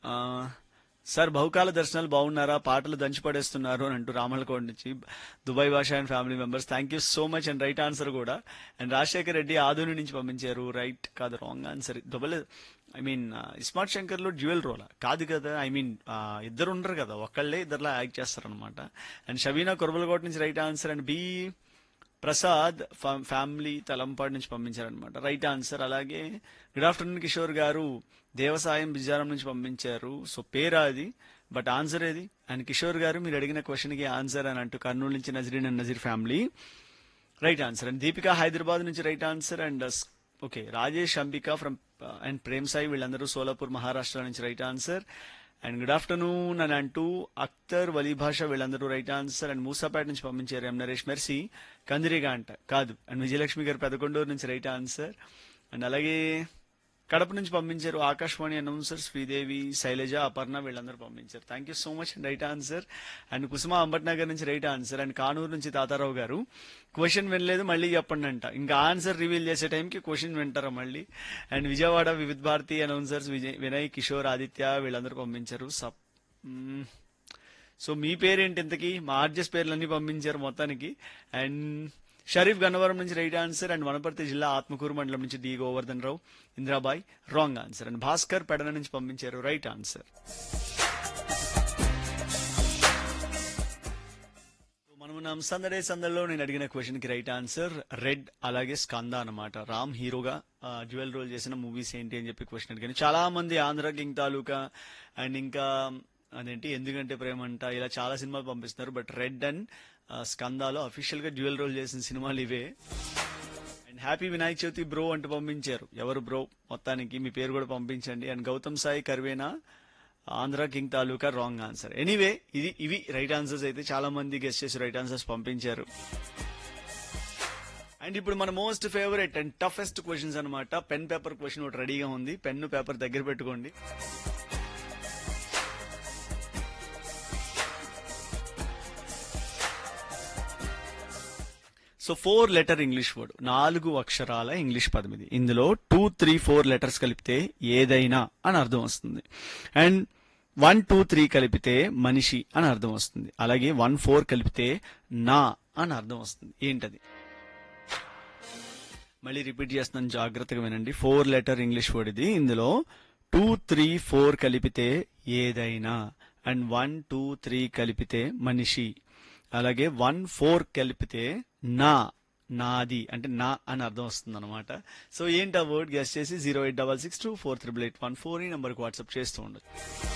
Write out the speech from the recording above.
ఆ, సార్ బహుకాల దర్శనాలు బాగున్నారా పాటలు దంచి పడేస్తున్నారు అని అంటూ రామలకోట నుంచి Dubai Basha and family members thank you so much and right answer కూడా అండ్ రాజశేఖర్ రెడ్డి ఆదోని నుంచి పంపించారు రైట్ కాదు wrong answer Dubai I mean iSmart Shankar లో డ్యూయల్ రోల్ కాదు కదా ఐ మీన్ ఇద్దరు ఉండరు కదా ఒకళ్ళే ఇద్దరులా యాక్ట్ చేస్తారనమాట అండ్ షబీనా కొరబలకోట నుంచి right answer and B Prasad ఫా- ఫ్యామిలీ తలంపాడు నుంచి పంపించారనమాట రైట్ ఆన్సర్ అలాగే గుడ్ ఆఫ్టర్నూన్ కిషోర్ గారు దేవసాయం బిజారం నుంచి పంపించారు సో పేరా అది బట్ ఆన్సర్ ఏది అండ్ కిషోర్ గారు మీరు అడిగిన క్వశ్చన్ కి ఆన్సర్ అని అంటూ కర్నూలు నుంచి Nazreen and Nazeer family right answer and Deepika Hyderabad నుంచి right answer and okay Rajesh Ambika from and Prem Sai వీళ్ళందరూ సోలాపూర్ మహారాష్ట్ర నుంచి right answer and good afternoon అని అంటూ అఖ్తర్ వలీ భాష వీళ్ళందరూ రైట్ ఆన్సర్ అండ్ మూసాపేట నుంచి పంపించారు ఎం నరేష్ మెర్సీ కందిరిగా అంట కాదు అండ్ విజయలక్ష్మి గారు పెదకొండూరు నుంచి రైట్ ఆన్సర్ అండ్ అలాగే కడప నుంచి పంపించారు ఆకాశవాణి అనౌన్సర్ శ్రీదేవి శైలజ అపర్ణ వీళ్ళందరూ పంపించారు thank you so much and right answer and Kusuma Ambatnagar నుంచి రైట్ ఆన్సర్ అండ్ కానూరు నుంచి తాతారావు గారు క్వశ్చన్ వినలేదు మళ్ళీ చెప్పండి అంట ఇంకా ఆన్సర్ రివీల్ చేసే టైంకి క్వశ్చన్ వింటారా మళ్ళీ అండ్ విజయవాడ వివిధ భారతి అనౌన్సర్స్ విజయ్ వినయ్ కిషోర్ ఆదిత్య వీళ్ళందరూ పంపించారు సప్ మ్మ్. సో మీ పేరేంటి ఇంతకీ మా ఆర్జెస్ పేర్లన్నీ పంపించారు మొత్తానికి అండ్ షరీఫ్ గన్నవరం నుంచి రైట్ ఆన్సర్ అండ్ వనపర్తి జిల్లా ఆత్మకూరు మండలం నుంచి D Govardhan Rao Indrabai wrong answer and Bhaskar Pedana నుంచి పంపించారు రైట్ ఆన్సర్ మనం సందడే సందడిలో నేను అడిగిన క్వశ్చన్ కి రైట్ ఆన్సర్ రెడ్ అలాగే స్కంద అనమాట రామ్ హీరోగా జ్యువెల్ రోల్ చేసిన మూవీస్ ఏంటి అని చెప్పి క్వశ్చన్ అడిగాను చాలా మంది ఆంధ్ర కింగ్ తాలూకా అండ్ ఇంకా అదేంటి ఎందుకంటే ప్రేమ అంట ఇలా చాలా సినిమాలు పంపిస్తున్నారు బట్ రెడ్ అండ్ స్కందాలో అఫీషియల్ గా జ్యువెల్ రోల్ చేసిన సినిమాలు ఇవే and happy Vinayaka Chavithi bro అంటూ పంపించారు ఎవరు బ్రో మొత్తానికి మీ పేరు కూడా పంపించండి అండ్ గౌతమ్ సాయి కర్వేనా Andhra king taluka wrong answer anyway ఇది ఇవి రైట్ ఆన్సర్స్ అయితే చాలా మంది గెస్ట్ చేసి రైట్ ఆన్సర్స్ పంపించారు అండ్ ఇప్పుడు మన most favourite and toughest questions అన్నమాట పెన్ పేపర్ క్వశ్చన్ ఒకటి రెడీగా ఉంది పెన్ను పేపర్ దగ్గర పెట్టుకోండి so four letter English word నాలుగు అక్షరాల ఇంగ్లీష్ పదం ఇది ఇందులో టూ త్రీ ఫోర్ లెటర్స్ కలిపితే ఏదైనా అని అర్థం వస్తుంది అండ్ వన్ టూ త్రీ కలిపితే మనిషి అని అర్థం వస్తుంది అలాగే వన్ ఫోర్ కలిపితే నా అని అర్థం వస్తుంది ఏంటది మళ్ళీ రిపీట్ చేస్తున్నాను జాగ్రత్తగా వినండి ఫోర్ లెటర్ ఇంగ్లీష్ వర్డ్ ఇది ఇందులో టూ త్రీ ఫోర్ కలిపితే ఏదైనా అండ్ వన్ టూ త్రీ కలిపితే మనిషి అలాగే వన్ ఫోర్ కలిపితే నా నాది అంటే నా అని అర్థం వస్తుంది అనమాట సో ఏంటి ఆ వర్డ్ గెస్ట్ చేసి zero eight double six two four triple eight one four ఈ నెంబర్కి వాట్సాప్ చేస్తూ ఉండొచ్చు